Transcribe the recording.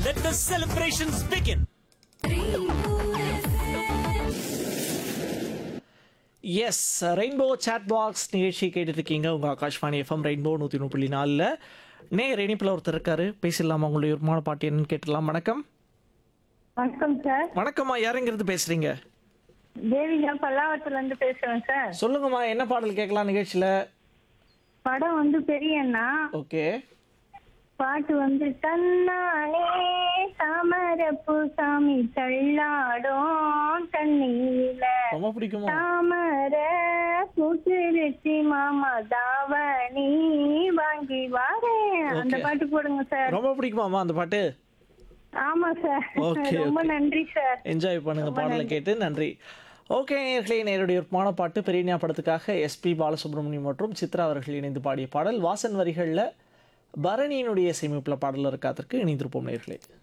Let the celebrations begin. Yes rainbow chat box நிகழ்ச்சி கேட்டுருக்கீங்க உங்கள் ஆகாஷ்வாணி எஃப்எம் ரெயின்போ நூற்றி மூணு புள்ளி நாலில் நேர் இணைப்பில் ஒருத்தர் இருக்காரு பேசிடலாமா உங்களுடைய விருப்பமான பாட்டு என்னன்னு கேட்டலாம் வணக்கம் வணக்கம் சார் வணக்கம்மா யாருங்கிறது பேசுறீங்க தேவிகா பல்லாவரத்துல இருந்து பேசுறேன் சார் சொல்லுங்கம்மா என்ன பாடல் கேட்கலாம் நிகழ்ச்சியில் படம் வந்து பெரியண்ணா ஓகே பாட்டு வந்து தன்னாலே தாமரப்பு சாமி தள்ளாடும் தண்ணீல ரொம்ப பிடிக்குமா தாமர பூத்திருச்சி மாமா தாவணி வாங்கி வாரேன் அந்த Okay. பாட்டு போடுங்க சார் ரொம்ப பிடிக்குமாம்மா அந்த பாட்டு ஆமா சார் Okay, ரொம்ப okay. நன்றி சார் என்ஜாய் பண்ணுங்க பாடலை கேட்டு நன்றி ஓகே நேர்களே நேருடைய விருப்பமான பாட்டு பெரியஞா படத்துக்காக எஸ்பி பாலசுப்ரமணியம் மற்றும் சித்ரா அவர்கள் இணைந்து பாடிய பாடல் வாசன் வரிகளில் பரணியினுடைய சேமிப்பில் பாடல் இருக்காதற்கு இணைந்திருப்போம் நேர்களே